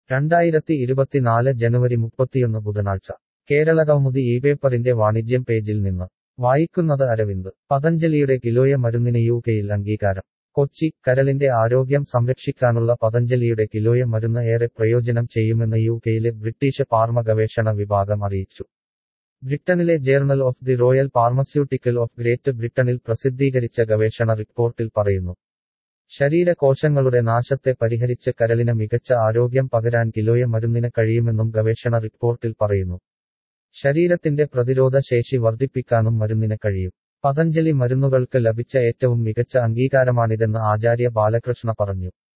രണ്ടായിരത്തി ഇരുപത്തിനാല് ജനുവരി മുപ്പത്തിയൊന്ന് ബുധനാഴ്ച കേരളകൗമുദി ഈ പേപ്പറിന്റെ വാണിജ്യം പേജിൽ നിന്ന് വായിക്കുന്നത് അരവിന്ദ് പതഞ്ജലിയുടെ കിലോയ മരുന്നിന് യു കെയിൽ അംഗീകാരം കൊച്ചി കരളിന്റെ ആരോഗ്യം സംരക്ഷിക്കാനുള്ള പതഞ്ജലിയുടെ കിലോയ മരുന്ന് ഏറെ പ്രയോജനം ചെയ്യുമെന്ന് യു കെയിലെ ബ്രിട്ടീഷ് പാർമ ഗവേഷണ വിഭാഗം അറിയിച്ചു ബ്രിട്ടനിലെ Journal of the Royal Pharmaceutical of Great ബ്രിട്ടനിൽ പ്രസിദ്ധീകരിച്ച ഗവേഷണ റിപ്പോർട്ടിൽ പറയുന്നു ശരീരകോശങ്ങളുടെ നാശത്തെ പരിഹരിച്ച് കരളിന് മികച്ച ആരോഗ്യം പകരാൻ കിലോയ മരുന്നിന് കഴിയുമെന്നും ഗവേഷണ റിപ്പോർട്ടിൽ പറയുന്നു ശരീരത്തിന്റെ പ്രതിരോധ ശേഷി വർദ്ധിപ്പിക്കാനും മരുന്നിന് കഴിയും പതഞ്ജലി മരുന്നുകൾക്ക് ലഭിച്ച ഏറ്റവും മികച്ച അംഗീകാരമാണിതെന്ന് ആചാര്യ ബാലകൃഷ്ണ പറഞ്ഞു